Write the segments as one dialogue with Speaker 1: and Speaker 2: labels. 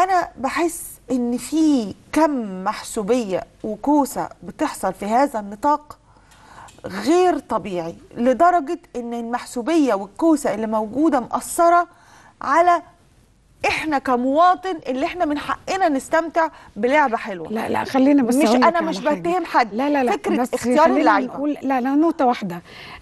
Speaker 1: انا بحس ان في كم محسوبيه وكوسه بتحصل في هذا النطاق غير طبيعي لدرجه ان المحسوبيه والكوسه اللي موجوده مأثره على احنا كمواطن اللي احنا من حقنا نستمتع بلعبه حلوه
Speaker 2: لا لا خلينا بس
Speaker 1: مش
Speaker 2: أقول لك
Speaker 1: انا
Speaker 2: على
Speaker 1: مش
Speaker 2: حاجة.
Speaker 1: بتهم حد
Speaker 2: لا لا لا
Speaker 1: فكره
Speaker 2: بس
Speaker 1: اختيار
Speaker 2: خلينا
Speaker 1: اللعيبه
Speaker 2: نقول لا لا نقطة واحدة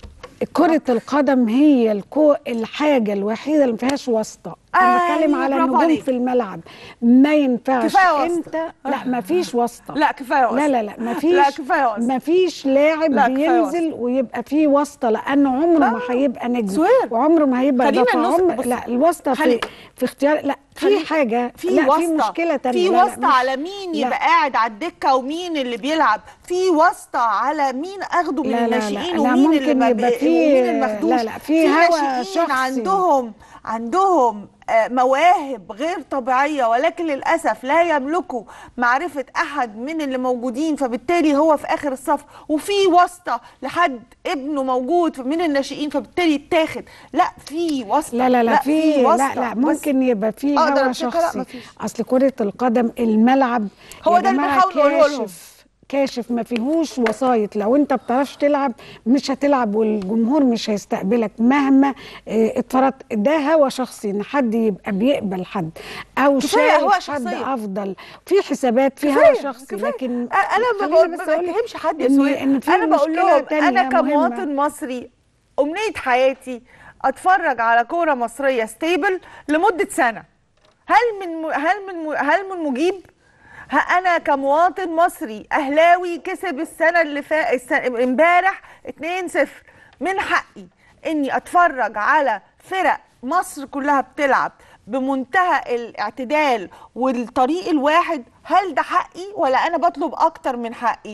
Speaker 2: كرة القدم هي الكو الحاجة الوحيدة اللي ما فيهاش واسطة أنا بتكلم
Speaker 1: أيوة،
Speaker 2: على
Speaker 1: برافو
Speaker 2: النجوم
Speaker 1: عليك.
Speaker 2: في الملعب ما ينفعش
Speaker 1: كفاية واسطة.
Speaker 2: أنت لا ما فيش واسطة
Speaker 1: لا كفايه واسطة.
Speaker 2: لا لا لا ما فيش
Speaker 1: لا كفايه واسطة.
Speaker 2: ما فيش لاعب
Speaker 1: لا، كفاية
Speaker 2: بينزل ويبقى فيه واسطة لأنه عمره ما هيبقى نجم
Speaker 1: سوير.
Speaker 2: وعمره ما هيبقى
Speaker 1: خلينا
Speaker 2: إضافة
Speaker 1: النص-
Speaker 2: عمر
Speaker 1: بص،
Speaker 2: لا الواسطة في
Speaker 1: خلي-
Speaker 2: في اختيار لا في
Speaker 1: خلي-
Speaker 2: حاجة
Speaker 1: في
Speaker 2: لا
Speaker 1: واسطه
Speaker 2: في مشكلة تانية
Speaker 1: في
Speaker 2: لا، لا،
Speaker 1: واسطه
Speaker 2: مش-
Speaker 1: على مين
Speaker 2: لا.
Speaker 1: يبقى قاعد على الدكه ومين اللي بيلعب في واسطه على مين اخده من
Speaker 2: لا، لا، لا،
Speaker 1: الناشئين
Speaker 2: لا،
Speaker 1: ومين اللي
Speaker 2: ممكن
Speaker 1: ما
Speaker 2: يبقى
Speaker 1: بي-
Speaker 2: في-
Speaker 1: ومين المخدوش
Speaker 2: لا، لا، في هوا
Speaker 1: ناشئين
Speaker 2: شخصي.
Speaker 1: عندهم عندهم آه، مواهب غير طبيعيه ولكن للاسف لا يملكوا معرفه احد من اللي موجودين فبالتالي هو في اخر الصف وفي واسطه لحد ابنه موجود من الناشئين فبالتالي يتاخد لا في واسطه
Speaker 2: لا لا لا في لا
Speaker 1: واسطة.
Speaker 2: لا
Speaker 1: بس
Speaker 2: ممكن يبقى في
Speaker 1: أقدر
Speaker 2: هوا
Speaker 1: أمسكها؟ لا،
Speaker 2: شخصي
Speaker 1: مفيش.
Speaker 2: اصل كرة القدم الملعب
Speaker 1: هو
Speaker 2: يا
Speaker 1: ده اللي
Speaker 2: جماعة
Speaker 1: بحاول أقوله لهم.
Speaker 2: كاشف كاشف ما فيهوش وسايط لو انت بتعرفش تلعب مش هتلعب والجمهور مش هيستقبلك مهما اه، اتفرجت ده هوا شخصي ان حد يبقى بيقبل حد او
Speaker 1: كفاية
Speaker 2: شايف
Speaker 1: هوا
Speaker 2: حد
Speaker 1: شخصية.
Speaker 2: افضل في حسابات في هوا
Speaker 1: كفاية،
Speaker 2: شخصي
Speaker 1: كفاية.
Speaker 2: لكن
Speaker 1: انا ما
Speaker 2: خليني
Speaker 1: بقول-
Speaker 2: بس
Speaker 1: ما
Speaker 2: أقول لك
Speaker 1: بتهمش حد يا
Speaker 2: إن-
Speaker 1: سوير
Speaker 2: إن في
Speaker 1: انا بقول
Speaker 2: مشكلة
Speaker 1: لهم
Speaker 2: تانية
Speaker 1: انا
Speaker 2: مهمة.
Speaker 1: كمواطن مصري امنيه حياتي اتفرج على كوره مصريه ستيبل لمده سنه هل من م... هل من م... هل من مجيب ها انا كمواطن مصري اهلاوي كسب السنه اللي فا السنة... امبارح 2-0 من حقي اني اتفرج على فرق مصر كلها بتلعب بمنتهى الاعتدال والطريق الواحد هل ده حقي ولا انا بطلب اكتر من حقي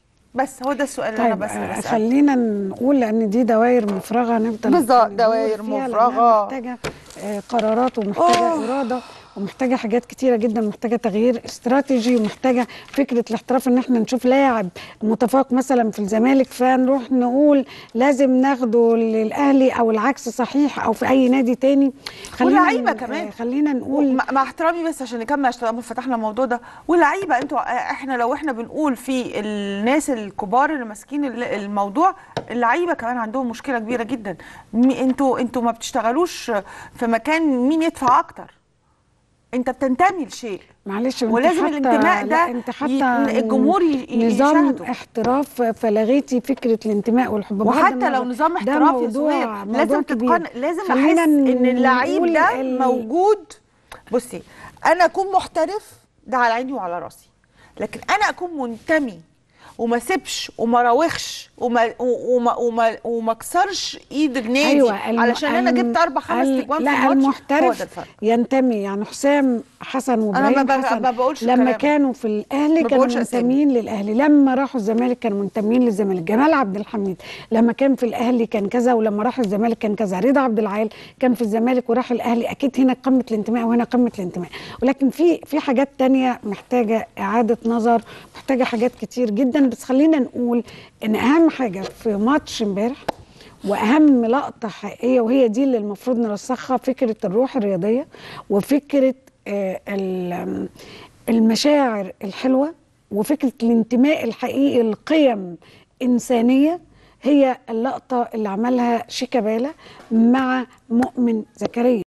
Speaker 1: بس هو ده السؤال اللي انا
Speaker 2: طيب
Speaker 1: بس
Speaker 2: آه،
Speaker 1: بسأله
Speaker 2: خلينا نقول لان دي دوائر مفرغه نفضل
Speaker 1: بالظبط،
Speaker 2: ندور
Speaker 1: دوائر
Speaker 2: فيها لأنها
Speaker 1: مفرغة.
Speaker 2: محتاجه آه، قرارات ومحتاجه
Speaker 1: أوه.
Speaker 2: اراده ومحتاجه حاجات كتيره جدا محتاجه تغيير استراتيجي ومحتاجه فكره الاحتراف ان احنا نشوف لاعب متفوق مثلا في الزمالك فنروح نقول لازم ناخده للاهلي او العكس صحيح او في اي نادي تاني
Speaker 1: واللعيبة
Speaker 2: ن-
Speaker 1: كمان.
Speaker 2: آه، خلينا نقول
Speaker 1: مع مع احترامي بس عشان نكمل عشان طالما فتحنا الموضوع ده واللعيبه انتوا احنا لو احنا بنقول في الناس الكبار اللي ماسكين ال- الموضوع اللعيبه كمان عندهم مشكله كبيره جدا مي- انتوا انتوا ما بتشتغلوش في مكان مين يدفع اكتر انت بتنتمي لشيء
Speaker 2: معلش ما
Speaker 1: ولازم
Speaker 2: انت حتى
Speaker 1: الانتماء
Speaker 2: لا
Speaker 1: ده
Speaker 2: انت
Speaker 1: ي-
Speaker 2: حتى
Speaker 1: الجمهور ي- ي-
Speaker 2: نظام
Speaker 1: يشاهده.
Speaker 2: احتراف فلغيتي فكره الانتماء والحب بغض
Speaker 1: وحتى
Speaker 2: النظر،
Speaker 1: لو نظام
Speaker 2: ده
Speaker 1: احتراف يا
Speaker 2: موضوع-
Speaker 1: سهير
Speaker 2: موضوع
Speaker 1: لازم
Speaker 2: كبير.
Speaker 1: تتقن لازم احس
Speaker 2: خلينا
Speaker 1: ان اللعيب
Speaker 2: نقول
Speaker 1: ده
Speaker 2: ال-
Speaker 1: موجود بصي انا اكون محترف ده على عيني وعلى راسي لكن انا اكون منتمي وما سيبش وما راوغش وما وما وما وما اكسرش ايد النادي
Speaker 2: ايوه الم-
Speaker 1: علشان انا
Speaker 2: الم-
Speaker 1: جبت اربع خمس
Speaker 2: ال-
Speaker 1: تجوان في
Speaker 2: لا
Speaker 1: الماتش هو ده
Speaker 2: المحترف
Speaker 1: الفرق
Speaker 2: ينتمي يعني حسام حسن
Speaker 1: ما
Speaker 2: وابراهيم
Speaker 1: ب-
Speaker 2: حسن
Speaker 1: ما بقولش
Speaker 2: لما
Speaker 1: كلام.
Speaker 2: كانوا في الاهلي
Speaker 1: ما
Speaker 2: كانوا
Speaker 1: بقولش أسامي.
Speaker 2: منتمين للاهلي لما راحوا الزمالك كانوا منتمين للزمالك جمال عبد الحميد لما كان في الاهلي كان كذا ولما راح الزمالك كان كذا رضا عبد العال كان في الزمالك وراح الاهلي اكيد هنا قمه الانتماء وهنا قمه الانتماء ولكن في في حاجات تانية محتاجه اعاده نظر محتاجه حاجات كتير جدا بس خلينا نقول ان اهم حاجه في ماتش امبارح واهم لقطه حقيقيه وهي دي اللي المفروض نرسخها فكره الروح الرياضيه وفكره آه، ال- المشاعر الحلوه وفكره الانتماء الحقيقي لقيم انسانيه هي اللقطه اللي عملها شيكابالا مع مؤمن زكريا